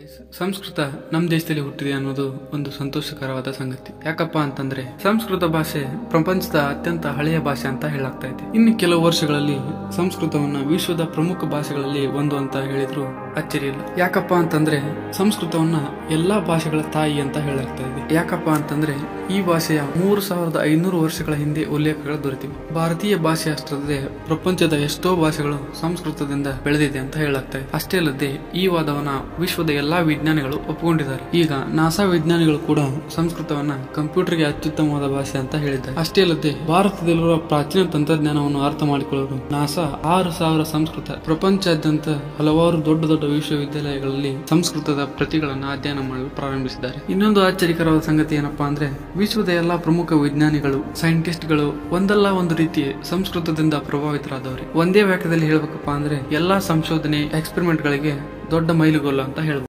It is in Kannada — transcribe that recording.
ಗೈಸ್ ಸಂಸ್ಕೃತ ನಮ್ಮ ದೇಶದಲ್ಲಿ ಹುಟ್ಟಿದೆ ಅನ್ನೋದು ಒಂದು ಸಂತೋಷಕರವಾದ ಸಂಗತಿ ಯಾಕಪ್ಪ ಅಂತಂದ್ರೆ ಸಂಸ್ಕೃತ ಭಾಷೆ ಪ್ರಪಂಚದ ಅತ್ಯಂತ ಹಳೆಯ ಭಾಷೆ ಅಂತ ಹೇಳಾಗ್ತಾ ಇದೆ ಇನ್ನು ಕೆಲವು ವರ್ಷಗಳಲ್ಲಿ ಸಂಸ್ಕೃತವನ್ನ ವಿಶ್ವದ ಪ್ರಮುಖ ಭಾಷೆಗಳಲ್ಲಿ ಒಂದು ಅಂತ ಹೇಳಿದ್ರು ಅಚ್ಚರಿ ಇಲ್ಲ ಯಾಕಪ್ಪ ಅಂತಂದ್ರೆ ಸಂಸ್ಕೃತವನ್ನ ಎಲ್ಲಾ ಭಾಷೆಗಳ ತಾಯಿ ಅಂತ ಹೇಳಾಗ್ತಾ ಇದೆ ಯಾಕಪ್ಪ ಅಂತಂದ್ರೆ ಈ ಭಾಷೆಯ ಮೂರು ಸಾವಿರದ ಐನೂರು ವರ್ಷಗಳ ಹಿಂದೆ ಉಲ್ಲೇಖಗಳು ದೊರೆತಿವೆ ಭಾರತೀಯ ಭಾಷೆ ಅಷ್ಟೇ ಪ್ರಪಂಚದ ಎಷ್ಟೋ ಭಾಷೆಗಳು ಸಂಸ್ಕೃತದಿಂದ ಬೆಳೆದಿದೆ ಅಂತ ಹೇಳಾಗ್ತಾ ಇದೆ ಅಷ್ಟೇ ಅಲ್ಲದೆ ಈ ವಾದವನ್ನ ವಿಶ್ವದ ಎಲ್ಲಾ ವಿಜ್ಞಾನಿಗಳು ಒಪ್ಪಿಕೊಂಡಿದ್ದಾರೆ ಈಗ ನಾಸಾ ವಿಜ್ಞಾನಿಗಳು ಕೂಡ ಸಂಸ್ಕೃತವನ್ನ ಕಂಪ್ಯೂಟರ್ಗೆ ಅತ್ಯುತ್ತಮವಾದ ಭಾಷೆ ಅಂತ ಹೇಳಿದ್ದಾರೆ ಅಷ್ಟೇ ಅಲ್ಲದೆ ಭಾರತದಲ್ಲಿರುವ ಪ್ರಾಚೀನ ತಂತ್ರಜ್ಞಾನವನ್ನು ಅರ್ಥ ಮಾಡಿಕೊಳ್ಳಲು ನಾಸಾ ಆರು ಸಾವಿರ ಸಂಸ್ಕೃತ ಪ್ರಪಂಚಾದ್ಯಂತ ಹಲವಾರು ದೊಡ್ಡ ದೊಡ್ಡ ವಿಶ್ವವಿದ್ಯಾಲಯಗಳಲ್ಲಿ ಸಂಸ್ಕೃತದ ಪ್ರತಿಗಳನ್ನು ಅಧ್ಯಯನ ಮಾಡಲು ಪ್ರಾರಂಭಿಸಿದ್ದಾರೆ ಇನ್ನೊಂದು ಆಶ್ಚರ್ಯಕರವಾದ ಸಂಗತಿ ಏನಪ್ಪಾ ಅಂದ್ರೆ ವಿಶ್ವದ ಎಲ್ಲಾ ಪ್ರಮುಖ ವಿಜ್ಞಾನಿಗಳು ಸೈಂಟಿಸ್ಟ್ಗಳು ಒಂದಲ್ಲ ಒಂದು ರೀತಿ ಸಂಸ್ಕೃತದಿಂದ ಪ್ರಭಾವಿತರಾದವ್ರೆ ಒಂದೇ ವಾಕ್ಯದಲ್ಲಿ ಹೇಳ್ಬೇಕಪ್ಪ ಅಂದ್ರೆ ಎಲ್ಲಾ ಸಂಶೋಧನೆ ಎಕ್ಸ್ಪೆರಿಮೆಂಟ್ ಗಳಿಗೆ ದೊಡ್ಡ ಮೈಲುಗಲ್ಲು ಅಂತ ಹೇಳ್ಬೋದು